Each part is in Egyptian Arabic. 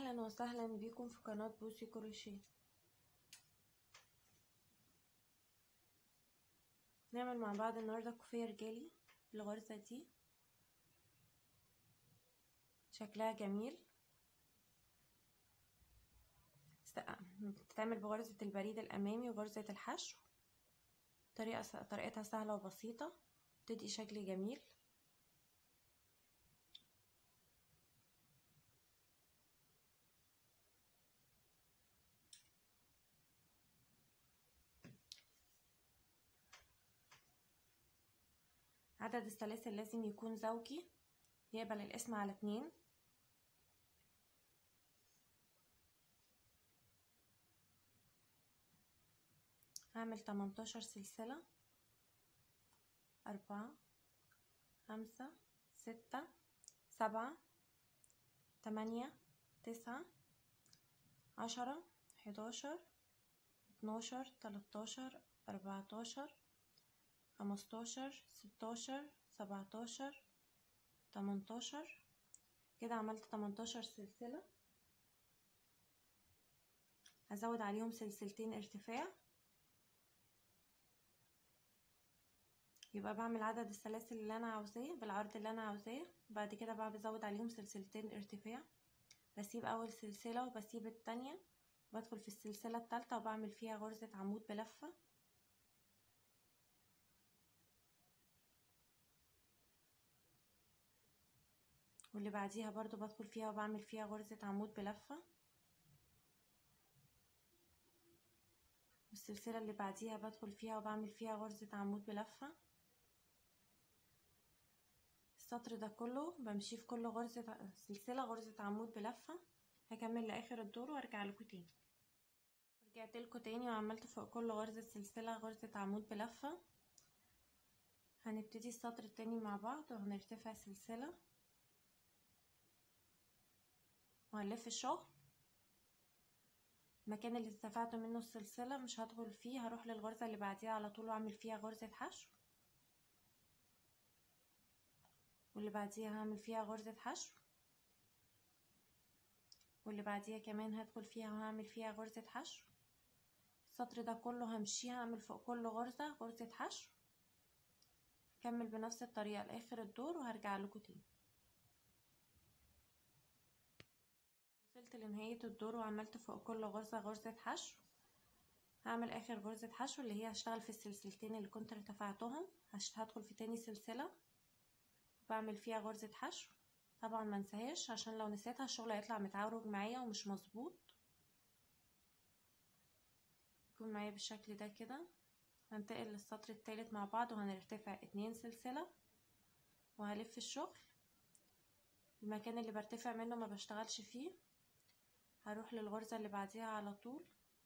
اهلا وسهلا بيكم في قناة بوسي كروشيه نعمل مع بعض النهاردة كوفية رجالي بالغرزة دي شكلها جميل بتتعمل بغرزة البريد الأمامي وغرزة الحشو طريقة طريقتها سهلة وبسيطة تدي شكل جميل عدد السلاسل لازم يكون زوجي يقبل القسمة على اتنين هعمل تمنتاشر سلسلة أربعة خمسة ستة سبعة تمانية تسعة عشرة حداشر اتناشر تلاتاشر أربعتاشر خمستاشر ستاشر سبعتاشر تمنتاشر كده عملت تمنتاشر سلسلة هزود عليهم سلسلتين ارتفاع يبقى بعمل عدد السلاسل اللي انا عاوزاه بالعرض اللي انا عاوزاه بعد كده بقى بزود عليهم سلسلتين ارتفاع بسيب اول سلسلة وبسيب التانية بدخل في السلسلة التالتة وبعمل فيها غرزة عمود بلفة واللي بعديها برضو بدخل فيها وبعمل فيها غرزة عمود بلفة والسلسلة اللي بعديها بدخل فيها وبعمل فيها غرزة عمود بلفة السطر ده كله بمشي في كل غرزة سلسلة غرزة عمود بلفة هكمل لاخر الدور وارجع لكم تاني رجعت لكم تاني وعملت فوق كل غرزة سلسلة غرزة عمود بلفة هنبتدي السطر التاني مع بعض وهنرتفع سلسلة وهنلف الشغل المكان اللي ارتفعت منه السلسلة مش هدخل فيه هروح للغرزة اللي بعديها على طول واعمل فيها غرزة حشو واللي بعديها هعمل فيها غرزة حشو واللي بعديها كمان هدخل فيها وهعمل فيها غرزة حشو السطر ده كله همشيه هعمل فوق كل غرزة غرزة حشو هكمل بنفس الطريقة لاخر الدور وهرجع لكم تاني وصلت لنهاية الدور وعملت فوق كل غرزة غرزة حشو هعمل اخر غرزة حشو اللي هي هشتغل في السلسلتين اللي كنت ارتفعتهم هدخل في تاني سلسلة بعمل فيها غرزة حشو طبعا منساهاش عشان لو نسيتها الشغل هيطلع متعوج معايا ومش مظبوط يكون معايا بالشكل ده كده هنتقل للسطر التالت مع بعض وهنرتفع اتنين سلسلة وهلف الشغل المكان اللي برتفع منه ما بشتغلش فيه هروح للغرزة اللي بعديها على طول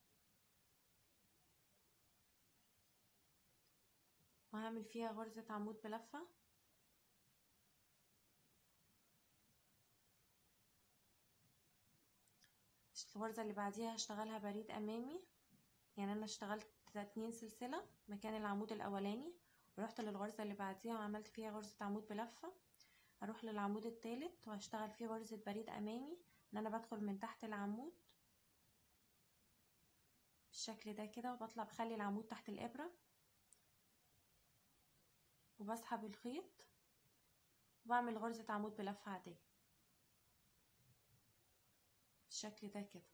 وهعمل فيها غرزة عمود بلفة الغرزة اللي بعديها هشتغلها بريد امامي يعني انا اشتغلت اتنين سلسلة مكان العمود الاولاني ورحت للغرزة اللي بعديها وعملت فيها غرزة عمود بلفة اروح للعمود التالت وهشتغل فيه غرزة بريد امامي ان انا بدخل من تحت العمود بالشكل ده كده وبطلع بخلي العمود تحت الابرة وبسحب الخيط وبعمل غرزة عمود بلفة عادية بالشكل ده كده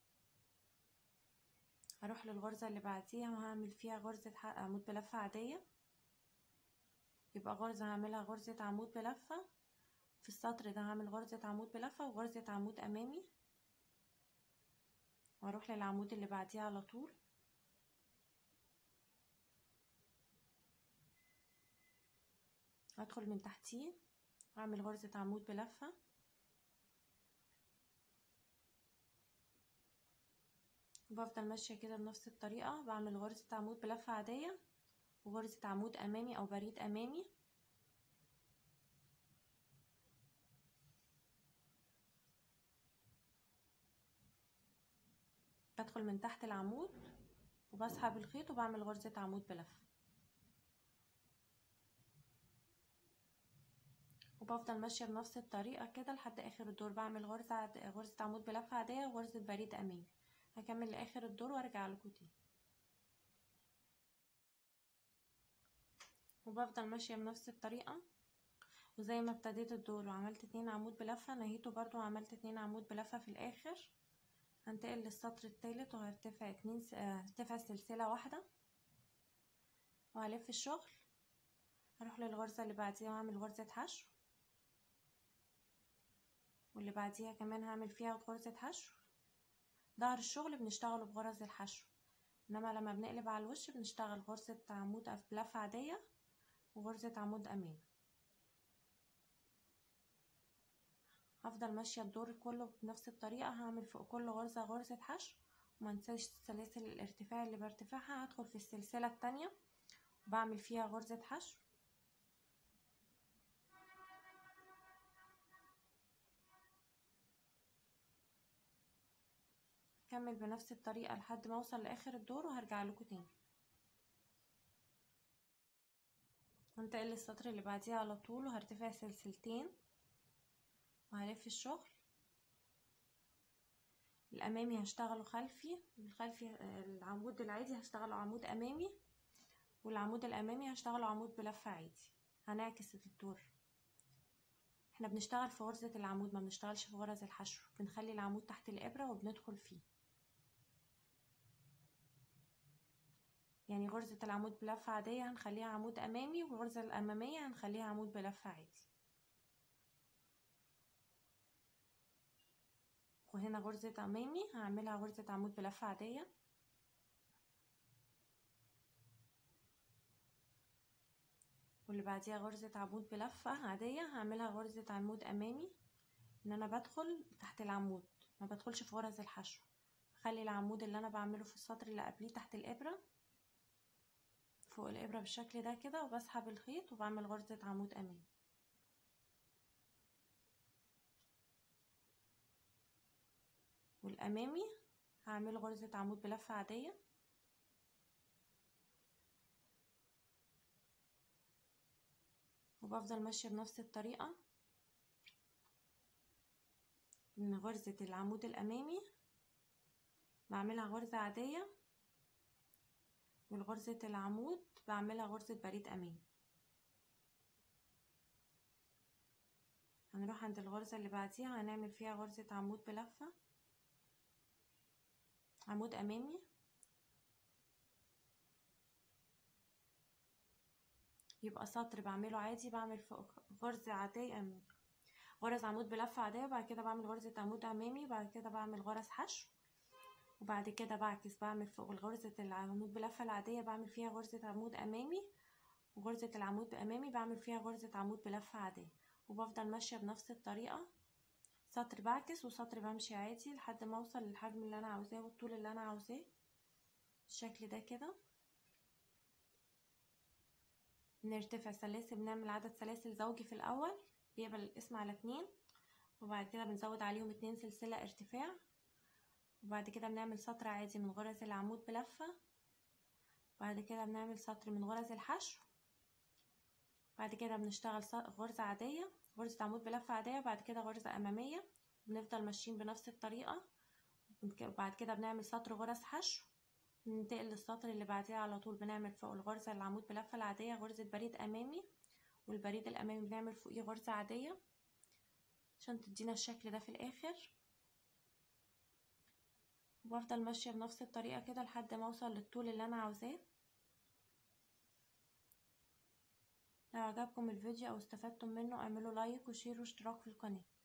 هروح للغرزة اللي بعديها وهعمل فيها غرزة عمود بلفة عادية يبقى غرزة هعملها غرزة عمود بلفة في السطر ده هعمل غرزة عمود بلفة وغرزة عمود امامي واروح للعمود اللي بعديه على طول هدخل من تحتيه واعمل غرزة عمود بلفة وبفضل ماشية كده بنفس الطريقة بعمل غرزة عمود بلفة عادية وغرزة عمود امامي او بريد امامي بدخل من تحت العمود وبسحب الخيط وبعمل غرزة عمود بلفة وبفضل ماشية بنفس الطريقة كده لحد اخر الدور بعمل غرزة عد... غرزة عمود بلفة عادية وغرزة بريد امامي هكمل لاخر الدور وارجع لكم تاني وبفضل ماشية بنفس الطريقة وزي ما ابتديت الدور وعملت اتنين عمود بلفة نهيته برضو وعملت اتنين عمود بلفة في الاخر هنتقل للسطر التالت وهرتفع اتنين س... هرتفع سلسلة واحدة وهلف الشغل هروح للغرزة اللي بعديها واعمل غرزة حشو واللي بعديها كمان هعمل فيها غرزة حشو ظهر الشغل بنشتغله بغرز الحشو انما لما بنقلب على الوش بنشتغل غرزة عمود بلفة عادية وغرزة عمود امامي هفضل ماشية الدور كله بنفس الطريقة هعمل فوق كل غرزة غرزة حشو ومنساش سلاسل الارتفاع اللي برتفعها هدخل في السلسلة التانية بعمل فيها غرزة حشو هكمل بنفس الطريقة لحد ما اوصل لاخر الدور وهرجع لكم تاني هنتقل للسطر اللي بعديه على طول وهرتفع سلسلتين وهلف الشغل الامامي هشتغله خلفي الخلفي العمود العادي هشتغله عمود امامي والعمود الامامي هشتغله عمود بلفة عادي هنعكس الدور احنا بنشتغل في غرزة العمود ما بنشتغلش في غرز الحشو بنخلي العمود تحت الابرة وبندخل فيه يعني غرزة العمود بلفة عادية هنخليها عمود امامي والغرزة الامامية هنخليها عمود بلفة عادي وهنا غرزة امامي هعملها غرزة عمود بلفة عادية واللي بعديها غرزة عمود بلفة عادية هعملها غرزة عمود امامي ان انا بدخل تحت العمود ما بدخلش في غرز الحشو خلي العمود اللي انا بعمله في السطر اللي قبليه تحت الابرة فوق الابرة بالشكل ده كده وبسحب الخيط وبعمل غرزة عمود امامي والامامي هعمل غرزة عمود بلفة عادية وبفضل ماشية بنفس الطريقة من غرزة العمود الامامي بعملها غرزة عادية والغرزة العمود بعملها غرزة بريد امامي هنروح عند الغرزة اللي بعديها هنعمل فيها غرزة عمود بلفة عمود امامي يبقى سطر بعمله عادي بعمل فوق غرزة عادية غرز عمود بلفة عادية وبعد كده بعمل غرزة عمود امامي وبعد كده بعمل غرز حشو وبعد كده بعكس بعمل فوق غرزة العمود بلفة العادية بعمل فيها غرزة عمود امامي وغرزة العمود امامي بعمل فيها غرزة عمود بلفة عادية وبفضل ماشية بنفس الطريقة سطر بعكس وسطر بمشي عادي لحد ما اوصل للحجم اللي انا عاوزاه والطول اللي انا عاوزاه بالشكل ده كده نرتفع سلاسل بنعمل عدد سلاسل زوجي في الاول بيقبل الاسم على اتنين وبعد كده بنزود عليهم اتنين سلسلة ارتفاع وبعد كده بنعمل سطر عادي من غرز العمود بلفة بعد كده بنعمل سطر من غرز الحشو بعد كده بنشتغل غرزة عادية غرزة عمود بلفة عادية بعد كده غرزة أمامية بنفضل ماشيين بنفس الطريقة وبعد كده بنعمل سطر غرز حشو ننتقل للسطر اللي بعديه على طول بنعمل فوق الغرزة العمود بلفة العادية غرزة بريد أمامي والبريد الأمامي بنعمل فوقيه غرزة عادية عشان تدينا الشكل ده في الآخر وبفضل ماشية بنفس الطريقة كده لحد ما اوصل للطول اللي انا عاوزاه لو عجبكم الفيديو او استفدتم منه اعملوا لايك وشير واشتراك في القناة